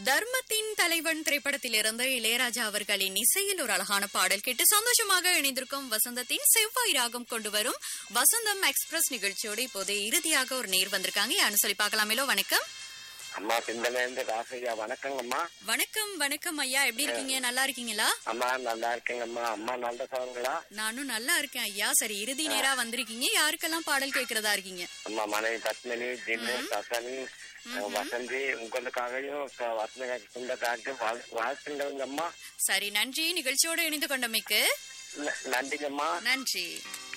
தர்மத்தின் தலைவன் திரைப்படத்திலிருந்து இளையராஜா அவர்களின் இசையில் ஒரு அழகான பாடல் கேட்டு சந்தோஷமாக இணைந்திருக்கும் வசந்தத்தின் செவ்வாய் ராகம் கொண்டு வரும் வசந்தம் எக்ஸ்பிரஸ் நிகழ்ச்சியோடு இப்போது இறுதியாக ஒரு நேர் வந்திருக்காங்க யாருன்னு சொல்லி பார்க்கலாமேலோ வணக்கம் அம்மா சிந்தலேருந்து ராசையா வணக்கங்கம்மா வணக்கம் வணக்கம் ஐயா எப்படி இருக்கீங்க நல்லா இருக்கீங்களா அம்மா நல்லா இருக்கேங்கம்மா அம்மா நல்ல சாருங்களா நானும் நல்லா இருக்கேன் ஐயா சரி இறுதி நேரா வந்திருக்கீங்க யாருக்கெல்லாம் பாடல் கேட்கறதா இருக்கீங்க அம்மா மனைவி பத்மினி ஜின்னு சசனி வசந்தி உங்களுக்காகவும் வசந்த குண்டக்காக்கு வாழ்த்துங்கம்மா சரி நன்றி நிகழ்ச்சியோடு இணைந்து கொண்டமைக்கு நன்றிங்கம்மா நன்றி